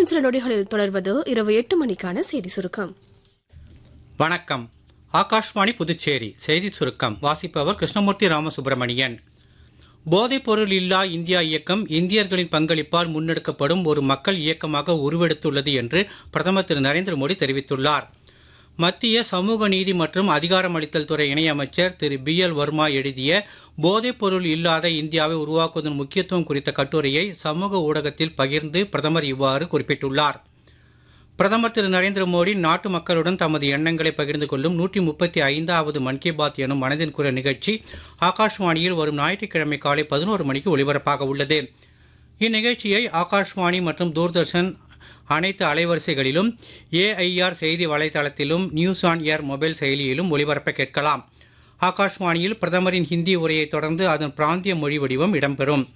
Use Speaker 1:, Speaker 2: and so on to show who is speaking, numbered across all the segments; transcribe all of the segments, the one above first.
Speaker 1: இன்னும் சில நொடிகளில் தொடர்வது இரவு எட்டு மணிக்கான செய்தி சுருக்கம்
Speaker 2: வணக்கம் ஆகாஷ்வாணி புதுச்சேரி செய்தி சுருக்கம் வாசிப்பவர் கிருஷ்ணமூர்த்தி ராமசுப்பிரமணியன் போதைப்பொருள் இல்லா இந்தியா இயக்கம் இந்தியர்களின் பங்களிப்பால் முன்னெடுக்கப்படும் ஒரு மக்கள் இயக்கமாக உருவெடுத்துள்ளது என்று பிரதமர் திரு நரேந்திர மோடி தெரிவித்துள்ளார் மத்திய சமூக நீதி மற்றும் அதிகாரமளித்தல் துறை இணையமைச்சர் திரு பி எல் வர்மா எழுதிய போதைப்பொருள் இல்லாத இந்தியாவை உருவாக்குவதன் முக்கியத்துவம் குறித்த கட்டுரையை சமூக ஊடகத்தில் பகிர்ந்து பிரதமர் இவ்வாறு குறிப்பிட்டுள்ளார் பிரதமர் திரு நரேந்திர மோடி நாட்டு மக்களுடன் தமது எண்ணங்களை பகிர்ந்து கொள்ளும் நூற்றி முப்பத்தி ஐந்தாவது மன் கி பாத் எனும் மனதின் குரல் நிகழ்ச்சி ஆகாஷ்வாணியில் வரும் ஞாயிற்றுக்கிழமை காலை பதினோரு மணிக்கு ஒலிபரப்பாக உள்ளது இந்நிகழ்ச்சியை ஆகாஷ்வாணி மற்றும் தூர்தர்ஷன் அனைத்து அலைவரிசைகளிலும் ஏஐஆர் செய்தி வலைதளத்திலும் நியூஸ் ஆன் ஏர் மொபைல் செயலியிலும் ஒலிபரப்ப கேட்கலாம் ஆகாஷ்வாணியில் பிரதமரின் ஹிந்தி உரையைத் தொடர்ந்து அதன் பிராந்திய மொழி வடிவம் இடம்பெறும்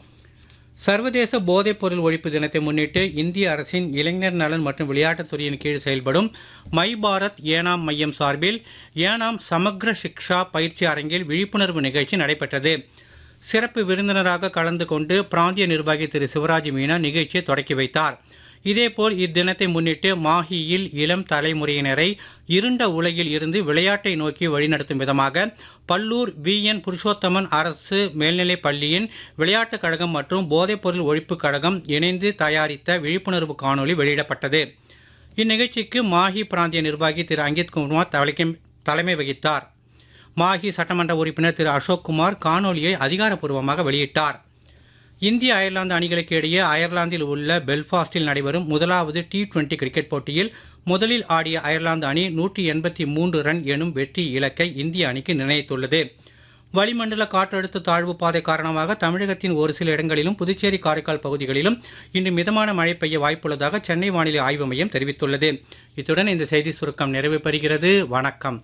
Speaker 2: சர்வதேச போதைப்பொருள் ஒழிப்பு தினத்தை முன்னிட்டு இந்திய அரசின் இளைஞர் நலன் மற்றும் விளையாட்டுத் துறையின் கீழ் செயல்படும் மை பாரத் ஏனாம் மையம் சார்பில் ஏனாம் சமக்ர சிக்ஷா பயிற்சி அரங்கில் விழிப்புணர்வு நிகழ்ச்சி நடைபெற்றது சிறப்பு விருந்தினராக கலந்து கொண்டு பிராந்திய நிர்வாகி திரு சிவராஜ் மீனா நிகழ்ச்சியை தொடக்கி வைத்தார் இதேபோல் இத்தினத்தை முன்னிட்டு மாஹியில் இளம் தலைமுறையினரை இருண்ட உலகில் இருந்து விளையாட்டை நோக்கி வழிநடத்தும் விதமாக பல்லூர் வி என் புருஷோத்தமன் அரசு மேல்நிலைப் பள்ளியின் விளையாட்டுக் கழகம் மற்றும் போதைப்பொருள் ஒழிப்புக் கழகம் இணைந்து தயாரித்த விழிப்புணர்வு காணொளி வெளியிடப்பட்டது இந்நிகழ்ச்சிக்கு மாஹி பிராந்திய நிர்வாகி திரு அங்கித் குமார் தலைமை தலைமை வகித்தார் மாஹி சட்டமன்ற உறுப்பினர் திரு அசோக் குமார் காணொலியை அதிகாரப்பூர்வமாக வெளியிட்டார் இந்திய அயர்லாந்து அணிகளுக்கு இடையே அயர்லாந்தில் உள்ள பெல்ஃபாஸ்டில் நடைபெறும் முதலாவது டி டுவெண்டி கிரிக்கெட் போட்டியில் முதலில் ஆடிய அயர்லாந்து அணி நூற்றி எண்பத்தி மூன்று ரன் எனும் வெற்றி இலக்கை இந்திய அணிக்கு நிர்ணயித்துள்ளது வளிமண்டல காற்றழுத்த தாழ்வு பாதை காரணமாக தமிழகத்தின் ஒரு சில இடங்களிலும் புதுச்சேரி காரைக்கால் பகுதிகளிலும் இன்று மிதமான மழை பெய்ய வாய்ப்புள்ளதாக சென்னை வானிலை ஆய்வு மையம் தெரிவித்துள்ளது இத்துடன் இந்த செய்தி சுருக்கம் நிறைவு பெறுகிறது வணக்கம்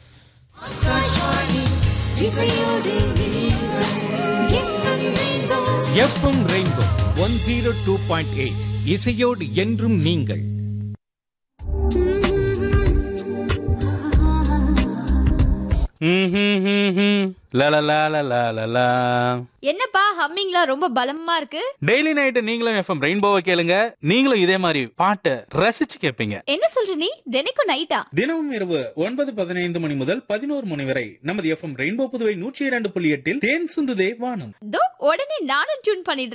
Speaker 3: FM rainbow one zero two point eight இசையோடு என்றும் நீங்கள்
Speaker 4: என்னப்பா ஹம்மிங்லாம் ரொம்ப பலமா இருக்கு
Speaker 5: டெய்லி நைட்டு நீங்களும் எஃப்எம் ரெயின்போவை கேளுங்க நீங்களும் இதே மாதிரி பாட்டை ரசிச்சு கேட்பீங்க
Speaker 4: என்ன சொல்ற நீ தினைக்கும் நைட்டா
Speaker 5: தினமும் இரவு ஒன்பது பதினைந்து மணி முதல் பதினோரு மணி வரை நமது எஃப்எம் ரெயின்போ புதுவை நூற்றி இரண்டு புள்ளி எட்டில் தேன் சுந்துதே வானம்
Speaker 4: தோ உடனே நானும் டியூன் பண்ணிடுறேன்